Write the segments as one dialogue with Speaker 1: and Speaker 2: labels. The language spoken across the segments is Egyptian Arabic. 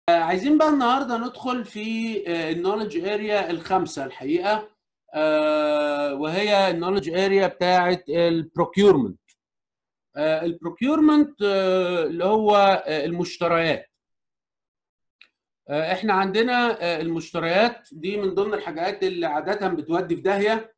Speaker 1: عايزين بقى النهارده ندخل في النولج اريا الخامسه الحقيقه وهي النولج اريا بتاعه البروكيورمنت البروكيورمنت اللي هو المشتريات احنا عندنا المشتريات دي من ضمن الحاجات اللي عاده بتودي في داهيه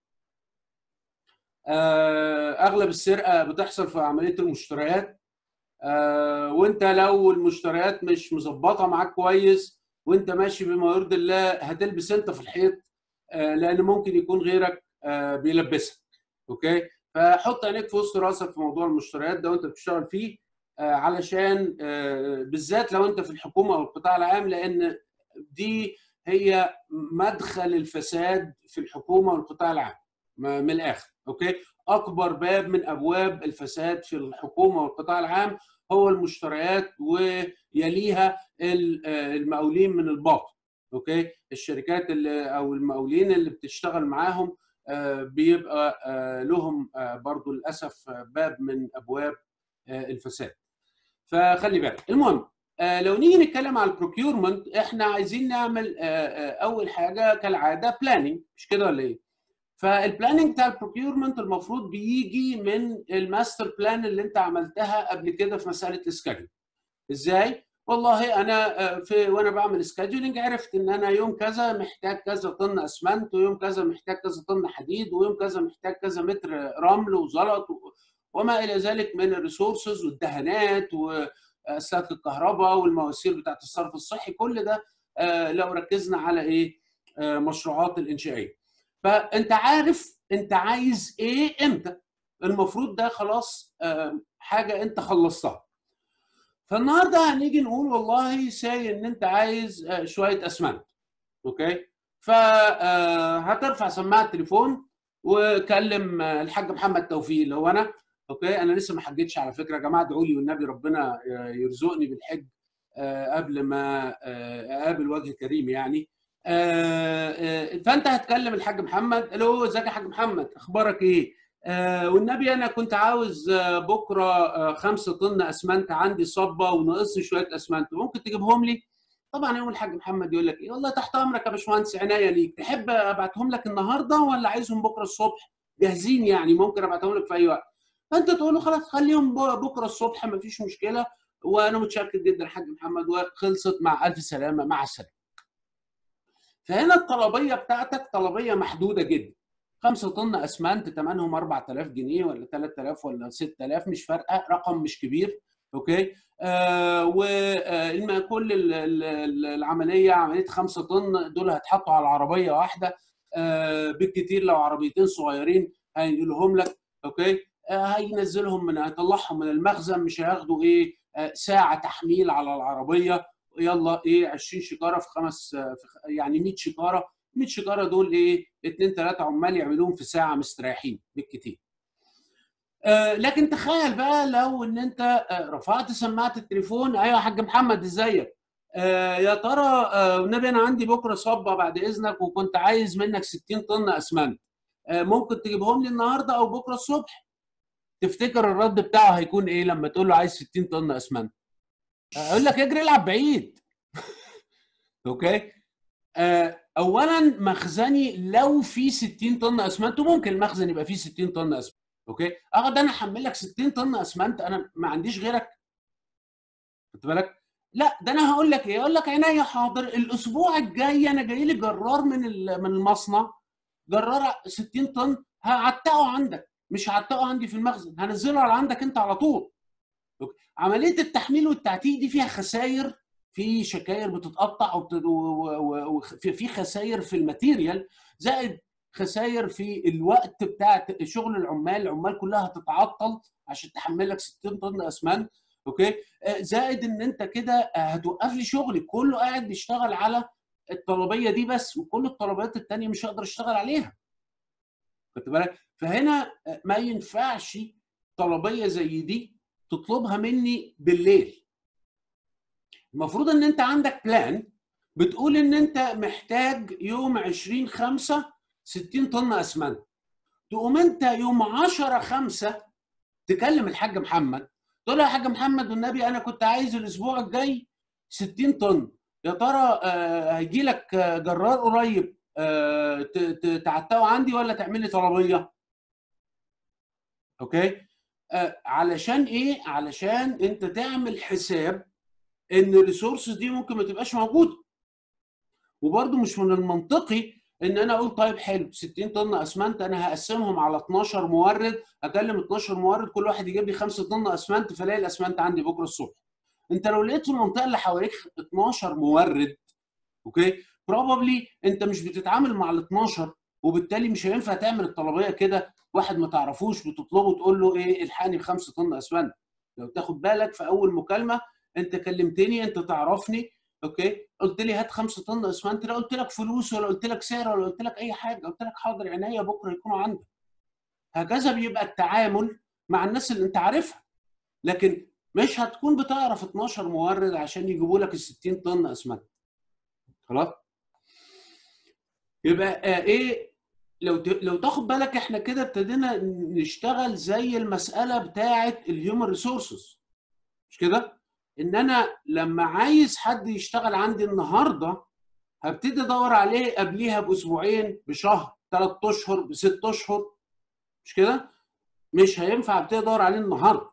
Speaker 1: اغلب السرقه بتحصل في عمليه المشتريات وانت لو المشتريات مش مظبطه معاك كويس وانت ماشي بما يرضي الله هتلبس انت في الحيط لان ممكن يكون غيرك بيلبسك اوكي فحط عينيك في وسط راسك في موضوع المشتريات ده وانت بتشتغل فيه علشان بالذات لو انت في الحكومه او القطاع العام لان دي هي مدخل الفساد في الحكومه والقطاع العام من الاخر اوكي اكبر باب من ابواب الفساد في الحكومه والقطاع العام هو المشتريات ويليها المقاولين من الباطن اوكي الشركات اللي او المقاولين اللي بتشتغل معاهم بيبقى لهم برضو للاسف باب من ابواب الفساد فخلي بالك المهم لو نيجي نتكلم على البروكيورمنت احنا عايزين نعمل اول حاجه كالعاده بلاننج مش كده ولا ايه فالبلاننج بتاع البروكيورمنت المفروض بيجي من الماستر بلان اللي انت عملتها قبل كده في مساله السكادجول ازاي والله انا في وانا بعمل سكادجولينج عرفت ان انا يوم كذا محتاج كذا طن اسمنت ويوم كذا محتاج كذا طن حديد ويوم كذا محتاج كذا متر رمل وزلط وما الى ذلك من الريسورسز والدهانات واسلاك الكهرباء والمواسير بتاعت الصرف الصحي كل ده لو ركزنا على ايه مشروعات الانشائيه فانت عارف انت عايز ايه امتى المفروض ده خلاص حاجه انت خلصتها فالنهارده هنيجي نقول والله ساي ان انت عايز شويه اسمنت اوكي فهترفع سماعه التليفون وكلم الحاج محمد توفيق اللي هو انا اوكي انا لسه ما حجتش على فكره يا جماعه ادعوا لي والنبي ربنا يرزقني بالحج قبل ما اقابل وجه كريم يعني فانت هتكلم الحاج محمد الو ازيك يا حاج محمد اخبارك ايه والنبي انا كنت عاوز بكره خمسة طن اسمنت عندي صبه وناقصني شويه اسمنت ممكن تجيبهم لي طبعا يوم الحاج محمد يقول لك ايه والله تحت امرك يا باشمهندس عناية ليك تحب ابعتهم لك النهارده ولا عايزهم بكره الصبح جاهزين يعني ممكن ابعتهم لك في اي وقت فانت تقول له خلاص خليهم بكره الصبح مفيش مشكله وانا متشكر جدا الحاج محمد وخلصت مع الف سلامه مع السلامه فهنا الطلبيه بتاعتك طلبيه محدوده جدا 5 طن اسمنت ثمنهم 4000 جنيه ولا 3000 ولا 6000 مش فارقه رقم مش كبير اوكي آه وكل العمليه عمليه 5 طن دول هيتحطوا على عربيه واحده آه بالكثير لو عربيتين صغيرين هينقلهم لك اوكي آه هينزلهم من هيطلعهم من المخزن مش هياخدوا ايه آه ساعه تحميل على العربيه يلا ايه 20 شكاره في خمس في يعني 100 شكاره 100 شكاره دول ايه اثنين ثلاثه عمال يعملوهم في ساعه مستريحين بالكتير آه لكن تخيل بقى لو ان انت آه رفعت سماعه التليفون ايوه يا حاج محمد ازيك آه يا ترى آه والنبي انا عندي بكره صبه بعد اذنك وكنت عايز منك 60 طن اسمنت آه ممكن تجيبهم لي النهارده او بكره الصبح تفتكر الرد بتاعه هيكون ايه لما تقول له عايز 60 طن اسمنت اقول لك اجري العب بعيد اوكي آه اولا مخزني لو في 60 طن اسمنت وممكن المخزن يبقى فيه 60 طن اسمنت اوكي اقعد انا احمل لك 60 طن اسمنت انا ما عنديش غيرك خدت بالك لا ده انا هقول لك ايه اقول لك عينيا حاضر الاسبوع الجاي انا جاي لي جرار من من المصنع جرار 60 طن هعتقه عندك مش هعتقه عندي في المخزن هنزله على عندك انت على طول عمليه التحميل والتعتيق دي فيها خسائر في شكاير بتتقطع وفي خسائر في الماتيريال زائد خسائر في الوقت بتاع شغل العمال العمال كلها هتتعطل عشان تحمل لك 60 طن اسمنت اوكي زائد ان انت كده هتوقف لي شغلي كله قاعد بيشتغل على الطلبيه دي بس وكل الطلبيات الثانيه مش هقدر اشتغل عليها خدت بالك فهنا ما ينفعش طلبيه زي دي تطلبها مني بالليل المفروض ان انت عندك بلان بتقول ان انت محتاج يوم 20 5 60 طن اسمنت تقوم انت يوم 10 5 تكلم الحاج محمد تقول له يا حاج محمد والنبي انا كنت عايز الاسبوع الجاي 60 طن يا ترى هيجي لك جرار قريب تعتقه عندي ولا تعمل لي طلبيه اوكي علشان ايه علشان انت تعمل حساب ان الريسورسز دي ممكن ما تبقاش موجوده وبرده مش من المنطقي ان انا اقول طيب حلو 60 طن اسمنت انا هقسمهم على 12 مورد اكلم 12 مورد كل واحد يجيب لي 5 طن اسمنت فلاقي الاسمنت عندي بكره الصبح انت لو لقيت في المنطقه اللي حواليك 12 مورد اوكي بروبابلي انت مش بتتعامل مع ال 12 وبالتالي مش هينفع تعمل الطلبيه كده واحد ما تعرفوش بتطلبه تقول له ايه الحقني ب 5 طن اسمنت لو تاخد بالك في اول مكالمه انت كلمتني انت تعرفني اوكي قلت لي هات 5 طن اسمنت لا قلت لك فلوس ولا قلت لك سعر ولا قلت لك اي حاجه قلت لك حاضر عينيا بكره يكونوا عندك هكذا بيبقى التعامل مع الناس اللي انت عارفها لكن مش هتكون بتعرف 12 مورد عشان يجيبوا لك ال 60 طن اسمنت خلاص يبقى آه ايه لو لو تاخد بالك احنا كده ابتدينا نشتغل زي المساله بتاعه الهيومن ريسورسز مش كده ان انا لما عايز حد يشتغل عندي النهارده هبتدي ادور عليه قبليها باسبوعين بشهر ثلاث اشهر بست اشهر مش كده مش هينفع ابتدي ادور عليه النهارده